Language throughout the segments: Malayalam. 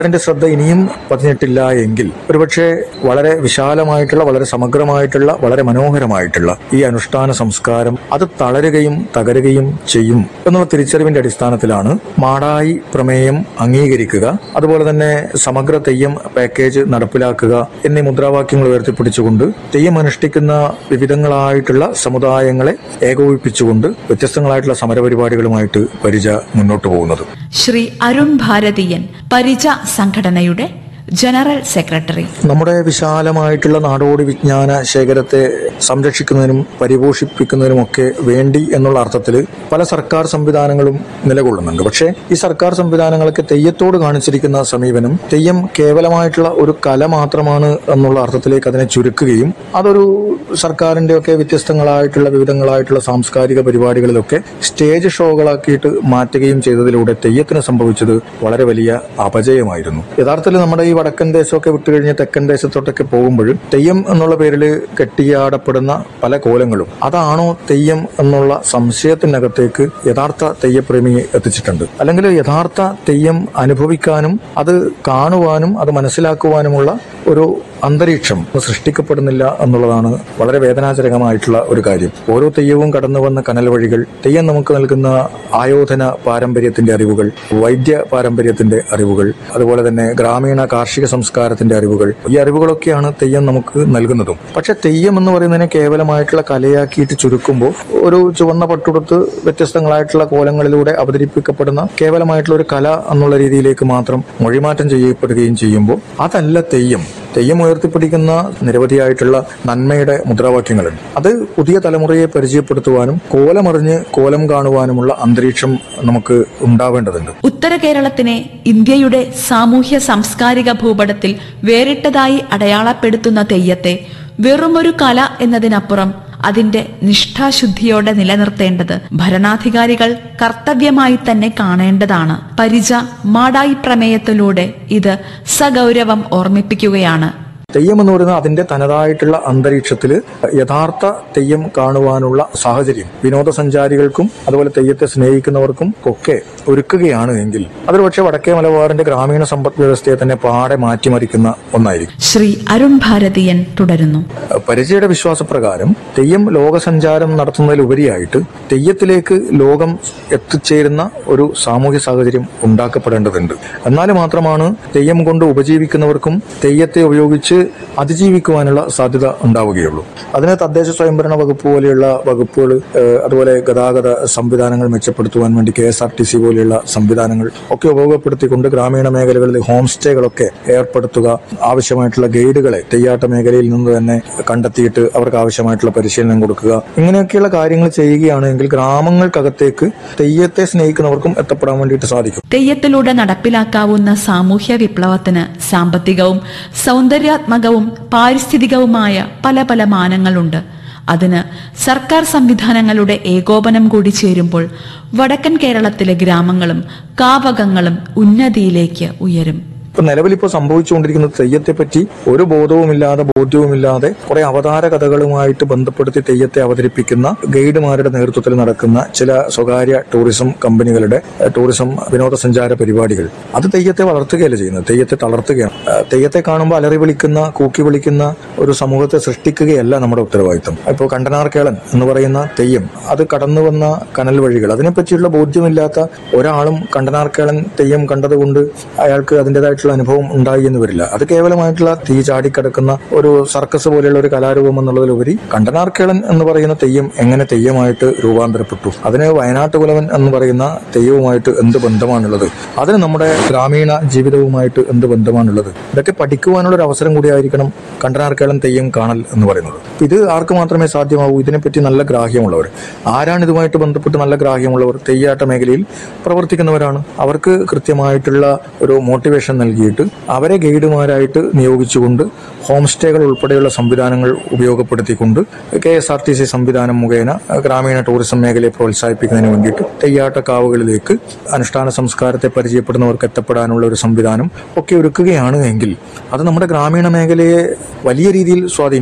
അതിന്റെ ശ്രദ്ധ ഇനിയും പതിഞ്ഞിട്ടില്ല എങ്കിൽ ഒരുപക്ഷെ വളരെ വിശാലമായിട്ടുള്ള വളരെ സമഗ്രമായിട്ടുള്ള വളരെ മനോഹരമായിട്ടുള്ള ഈ അനുഷ്ഠാന സംസ്കാരം അത് തളരുകയും തകരുകയും ചെയ്യും എന്നുള്ള തിരിച്ചറിവിന്റെ അടിസ്ഥാനത്തിലാണ് മാടായി പ്രമേയം അംഗീകരിക്കുക അതുപോലെ തന്നെ സമഗ്ര തെയ്യം പാക്കേജ് നടപ്പിലാക്കുക എന്നീ മുദ്രാവാക്യങ്ങൾ ഉയർത്തിപ്പിടിച്ചുകൊണ്ട് തെയ്യം അനുഷ്ഠിക്കുന്ന വിവിധങ്ങളായിട്ടുള്ള സമുദായങ്ങളെ ഏകോപിപ്പിച്ചുകൊണ്ട് വ്യത്യസ്തങ്ങളായിട്ടുള്ള സമരപരിപാടികളുമായിട്ട് പരിച മുന്നോട്ട് പോകുന്നത് ശ്രീ അരുൺ ഭാരതീയൻ പരിച സംഘടനയുടെ ജനറൽ സെക്രട്ടറി നമ്മുടെ വിശാലമായിട്ടുള്ള നാടോടി വിജ്ഞാന ശേഖരത്തെ സംരക്ഷിക്കുന്നതിനും പരിപോഷിപ്പിക്കുന്നതിനുമൊക്കെ വേണ്ടി എന്നുള്ള അർത്ഥത്തിൽ പല സർക്കാർ സംവിധാനങ്ങളും നിലകൊള്ളുന്നുണ്ട് പക്ഷേ ഈ സർക്കാർ സംവിധാനങ്ങളൊക്കെ തെയ്യത്തോട് കാണിച്ചിരിക്കുന്ന സമീപനം തെയ്യം കേവലമായിട്ടുള്ള ഒരു കല മാത്രമാണ് എന്നുള്ള അർത്ഥത്തിലേക്ക് അതിനെ ചുരുക്കുകയും അതൊരു സർക്കാരിന്റെ ഒക്കെ വ്യത്യസ്തങ്ങളായിട്ടുള്ള വിവിധങ്ങളായിട്ടുള്ള സാംസ്കാരിക പരിപാടികളിലൊക്കെ സ്റ്റേജ് ഷോകളാക്കിയിട്ട് മാറ്റുകയും ചെയ്തതിലൂടെ തെയ്യത്തിന് സംഭവിച്ചത് വളരെ വലിയ അപജയമായിരുന്നു യഥാർത്ഥത്തിൽ നമ്മുടെ ഈ വടക്കൻ ദേശമൊക്കെ വിട്ടുകഴിഞ്ഞ് തെക്കൻ ദേശത്തോട്ടൊക്കെ പോകുമ്പോൾ തെയ്യം എന്നുള്ള പേരിൽ കെട്ടിയാടപ്പെടുന്ന പല കോലങ്ങളും അതാണോ തെയ്യം എന്നുള്ള സംശയത്തിനകത്തേക്ക് യഥാർത്ഥ തെയ്യപ്രേമിയെ എത്തിച്ചിട്ടുണ്ട് അല്ലെങ്കിൽ യഥാർത്ഥ തെയ്യം അനുഭവിക്കാനും അത് കാണുവാനും അത് മനസ്സിലാക്കുവാനുമുള്ള ഒരു അന്തരീക്ഷം സൃഷ്ടിക്കപ്പെടുന്നില്ല എന്നുള്ളതാണ് വളരെ വേദനാജനകമായിട്ടുള്ള ഒരു കാര്യം ഓരോ തെയ്യവും കടന്നു വന്ന കനൽ വഴികൾ തെയ്യം നമുക്ക് നൽകുന്ന ആയോധന പാരമ്പര്യത്തിന്റെ അറിവുകൾ വൈദ്യ പാരമ്പര്യത്തിന്റെ അറിവുകൾ അതുപോലെ തന്നെ ഗ്രാമീണ കാർഷിക സംസ്കാരത്തിന്റെ അറിവുകൾ ഈ അറിവുകളൊക്കെയാണ് തെയ്യം നമുക്ക് നൽകുന്നതും പക്ഷെ തെയ്യം എന്ന് പറയുന്നതിനെ കേവലമായിട്ടുള്ള കലയാക്കിയിട്ട് ചുരുക്കുമ്പോൾ ഒരു ചുവന്ന പട്ടുടുത്ത് വ്യത്യസ്തങ്ങളായിട്ടുള്ള കോലങ്ങളിലൂടെ അവതരിപ്പിക്കപ്പെടുന്ന കേവലമായിട്ടുള്ള ഒരു കല എന്നുള്ള രീതിയിലേക്ക് മാത്രം മൊഴിമാറ്റം ചെയ്യപ്പെടുകയും ചെയ്യുമ്പോൾ അതല്ല തെയ്യം തെയ്യം ഉയർത്തിപ്പിടിക്കുന്ന നിരവധിയായിട്ടുള്ള നന്മയുടെ മുദ്രാവാക്യങ്ങളുണ്ട് അത് പുതിയ തലമുറയെ പരിചയപ്പെടുത്തുവാനും കോലമറിഞ്ഞ് കോലം കാണുവാനുമുള്ള അന്തരീക്ഷം നമുക്ക് ഉണ്ടാവേണ്ടതുണ്ട് ഉത്തര കേരളത്തിനെ ഇന്ത്യയുടെ സാമൂഹ്യ സാംസ്കാരിക ഭൂപടത്തിൽ വേറിട്ടതായി അടയാളപ്പെടുത്തുന്ന തെയ്യത്തെ വെറുമൊരു കല എന്നതിനപ്പുറം അതിന്റെ നിഷ്ഠാശുദ്ധിയോടെ നിലനിർത്തേണ്ടത് ഭരണാധികാരികൾ കർത്തവ്യമായി തന്നെ കാണേണ്ടതാണ് പരിച മാടായി പ്രമേയത്തിലൂടെ ഇത് സഗൗരവം ഓർമ്മിപ്പിക്കുകയാണ് തെയ്യം എന്ന് പറയുന്നത് അതിന്റെ തനതായിട്ടുള്ള അന്തരീക്ഷത്തിൽ യഥാർത്ഥ തെയ്യം കാണുവാനുള്ള സാഹചര്യം വിനോദസഞ്ചാരികൾക്കും അതുപോലെ തെയ്യത്തെ സ്നേഹിക്കുന്നവർക്കും ഒക്കെ ഒരുക്കുകയാണ് എങ്കിൽ അതൊരു പക്ഷേ വടക്കേ മലബാറിന്റെ ഗ്രാമീണ സമ്പദ് വ്യവസ്ഥയെ തന്നെ പാടെ മാറ്റിമറിക്കുന്ന ഒന്നായിരിക്കും ശ്രീ അരുൺ ഭാരതീയൻ തുടരുന്നു പരിചയുടെ വിശ്വാസപ്രകാരം തെയ്യം ലോകസഞ്ചാരം നടത്തുന്നതിലുപരിയായിട്ട് തെയ്യത്തിലേക്ക് ലോകം എത്തിച്ചേരുന്ന ഒരു സാമൂഹ്യ സാഹചര്യം ഉണ്ടാക്കപ്പെടേണ്ടതുണ്ട് എന്നാൽ മാത്രമാണ് തെയ്യം കൊണ്ട് ഉപജീവിക്കുന്നവർക്കും തെയ്യത്തെ ഉപയോഗിച്ച് അതിജീവിക്കുവാനുള്ള സാധ്യത ഉണ്ടാവുകയുള്ളൂ അതിന് തദ്ദേശ സ്വയംഭരണ വകുപ്പ് പോലെയുള്ള വകുപ്പുകൾ ഏഹ്, അതുപോലെ ഗതാഗത സംവിധാനങ്ങൾ മെച്ചപ്പെടുത്തുവാൻ വേണ്ടി K S R T C പോലെയുള്ള സംവിധാനങ്ങൾ ഒക്കെ ഉപയോഗപ്പെടുത്തിക്കൊണ്ട് ഗ്രാമീണ മേഖലകളിൽ ഹോം സ്റ്റേകളൊക്കെ ഏർപ്പെടുത്തുക ആവശ്യമായിട്ടുള്ള ഗൈഡുകളെ തെയ്യാട്ട മേഖലയിൽ നിന്ന് തന്നെ കണ്ടെത്തിയിട്ട് അവർക്ക് ആവശ്യമായിട്ടുള്ള പരിശീലനം കൊടുക്കുക ഇങ്ങനെയൊക്കെയുള്ള കാര്യങ്ങൾ ചെയ്യുകയാണെങ്കിൽ ഗ്രാമങ്ങൾക്കകത്തേക്ക് തെയ്യത്തെ സ്നേഹിക്കുന്നവർക്കും എത്തപ്പെടാൻ വേണ്ടിയിട്ട് സാധിക്കും തെയ്യത്തിലൂടെ നടപ്പിലാക്കാവുന്ന സാമൂഹ്യ വിപ്ലവത്തിന് സാമ്പത്തികവും സൗന്ദര്യാത്മകവും പാരിസ്ഥിതികവുമായ പല പല മാനങ്ങളുണ്ട് അതിന് സർക്കാർ സംവിധാനങ്ങളുടെ ഏകോപനം കൂടി ചേരുമ്പോൾ വടക്കൻ കേരളത്തിലെ ഗ്രാമങ്ങളും കാവകങ്ങളും ഉന്നതിയിലേക്ക് ഉയരും ഇപ്പൊ നിലവിലിപ്പോ സംഭവിച്ചുകൊണ്ടിരിക്കുന്നത് തെയ്യത്തെ പറ്റി ഒരു ബോധവുമില്ലാതെ ബോധ്യവുമില്ലാതെ കുറെ അവതാര കഥകളുമായിട്ട് ബന്ധപ്പെടുത്തി തെയ്യത്തെ അവതരിപ്പിക്കുന്ന ഗൈഡുമാരുടെ നേതൃത്വത്തിൽ നടക്കുന്ന ചില സ്വകാര്യ ടൂറിസം കമ്പനികളുടെ ഏഹ്, ടൂറിസം വിനോദസഞ്ചാര പരിപാടികൾ അത് തെയ്യത്തെ വളർത്തുകയല്ല ചെയ്യുന്നത് തെയ്യത്തെ തളർത്തുകയാണ് ഏഹ്, തെയ്യത്തെ കാണുമ്പോൾ അലറി വിളിക്കുന്ന കൂക്കി വിളിക്കുന്ന ഒരു സമൂഹത്തെ സൃഷ്ടിക്കുകയല്ല നമ്മുടെ ഉത്തരവാദിത്തം ഇപ്പോൾ കണ്ടനാർ കേളൻ എന്ന് പറയുന്ന തെയ്യം അത് കടന്നു വന്ന കനൽ വഴികൾ അതിനെപ്പറ്റിയുള്ള ബോധ്യമില്ലാത്ത ഒരാളും കണ്ടനാർ കേളൻ തെയ്യം കണ്ടതുകൊണ്ട് അയാൾക്ക് അതിൻ്റെതായിട്ടുള്ള അനുഭവം ഉണ്ടായി എന്ന് വരില്ല അത് കേവലമായിട്ടുള്ള തീ ചാടിക്കിടക്കുന്ന ഒരു സർക്കസ് പോലെയുള്ള ഒരു കലാരൂപം എന്നുള്ളതിലുപരി കണ്ടനാർ കേളൻ എന്ന് പറയുന്ന തെയ്യം എങ്ങനെ തെയ്യമായിട്ട് രൂപാന്തരപ്പെട്ടു അതിന് വയനാട്ട് കുലവൻ എന്ന് പറയുന്ന തെയ്യവുമായിട്ട് എന്ത് ബന്ധമാണുള്ളത് അതിന് നമ്മുടെ ഗ്രാമീണ ജീവിതവുമായിട്ട് എന്ത് ബന്ധമാണുള്ളത് ഇതൊക്കെ പഠിക്കുവാനുള്ള ഒരു അവസരം കൂടിയായിരിക്കണം കണ്ടനാർ കേളൻ തെയ്യം കാണൽ എന്ന് പറയുന്നത് അപ്പൊ ഇത് ആർക്ക് മാത്രമേ സാധ്യമാവൂ ഇതിനെപ്പറ്റി നല്ല ഗ്രാഹ്യമുള്ളവർ ആരാണ് ഇതുമായിട്ട് ബന്ധപ്പെട്ട് നല്ല ഗ്രാഹ്യമുള്ളവർ തെയ്യാട്ട മേഖലയിൽ പ്രവർത്തിക്കുന്നവരാണ് അവർക്ക് കൃത്യമായിട്ടുള്ള ഒരു മോട്ടിവേഷൻ നൽകിയിട്ട് അവരെ ഗൈഡുമാരായിട്ട് നിയോഗിച്ചുകൊണ്ട് ഹോം സ്റ്റേകൾ ഉൾപ്പെടെയുള്ള സംവിധാനങ്ങൾ ഉപയോഗപ്പെടുത്തിക്കൊണ്ട് K S R T C സംവിധാനം മുഖേന ഗ്രാമീണ ടൂറിസം മേഖലയെ പ്രോത്സാഹിപ്പിക്കുന്നതിന് വേണ്ടിയിട്ട് തെയ്യാട്ട കാവുകളിലേക്ക് അനുഷ്ഠാന സംസ്കാരത്തെ പരിചയപ്പെടുന്നവർക്ക് എത്തപ്പെടാനുള്ള ഒരു സംവിധാനം ഒക്കെ ഒരുക്കുകയാണ് എങ്കിൽ അത് നമ്മുടെ ഗ്രാമീണ മേഖലയെ വലിയ രീതിയിൽ സ്വാധീനിക്കും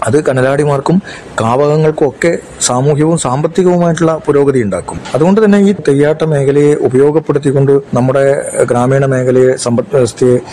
അത് കനലാടിമാർക്കും കാവകങ്ങൾക്കും ഒക്കെ സാമൂഹ്യവും സാമ്പത്തികവുമായിട്ടുള്ള പുരോഗതി ഉണ്ടാക്കും അതുകൊണ്ട് തന്നെ ഈ തെയ്യാട്ട മേഖലയെ ഉപയോഗപ്പെടുത്തിക്കൊണ്ട് നമ്മുടെ ഗ്രാമീണ മേഖലയെ സമ്പദ് വ്യവസ്ഥയെ